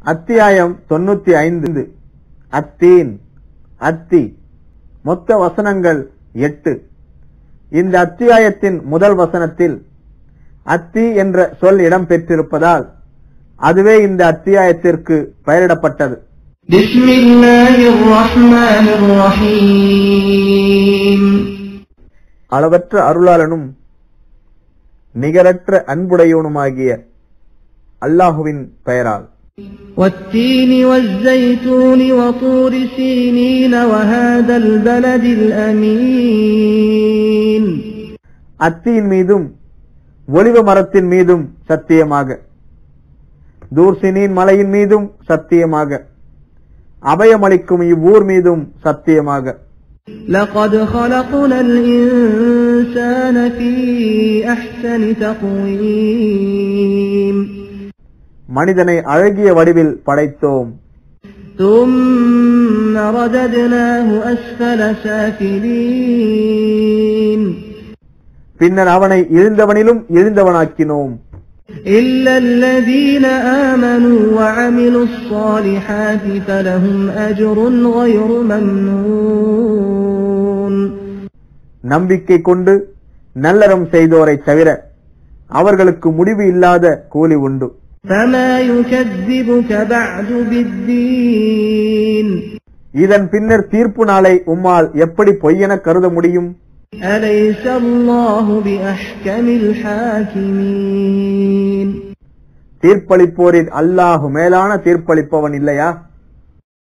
அத்தியாயம் தொண்ணூத்தி ஐந்து அத்தீன் அத்தி மொத்த வசனங்கள் எட்டு இந்த அத்தியாயத்தின் முதல் வசனத்தில் அத்தி என்ற சொல் இடம் பெற்றிருப்பதால் அதுவே இந்த அத்தியாயத்திற்கு பெயரிடப்பட்டது بسم الله الرحمن الرحيم அளவற்ற அருளாளனும் நிகரற்ற அன்புடையவனுமாகிய அல்லாஹுவின் பெயரால் والتين والزيتون وطور سينين وهذا البلد الأمين அத்தியின் மீதும் ஒலிவ மரத்தின் மீதும் சத்தியமாக தூர்சினின் மலையின் மீதும் சத்தியமாக அபயமளிக்கும் இவ்வூர் மீதும் சத்தியமாக لقد خلقنا الإنسان في أحسن تقويم மனிதனை அழகிய வடிவில் படைத்தோம் ثم رددناه أسفل سافلين பின்னர் அவனை இழிந்தவனிலும் இழிந்தவனாக்கினோம் إلا الذين آمنوا وعملوا الصالحات فلهم أجر غير ممنون நம்பிக்கை கொண்டு நல்லறம் செய்தோரைத் தவிர அவர்களுக்கு முடிவு இல்லாத கூலி உண்டு فما يكذبك بعد بالدين இதன் பின்னர் தீர்ப்பு நாளை உம்மால் எப்படி பொய்யென கருத முடியும் أليس الله بأحكم الحاكمين தீர்ப்பளிப்போரில் அல்லாஹு மேலான தீர்ப்பளிப்பவன் இல்லையா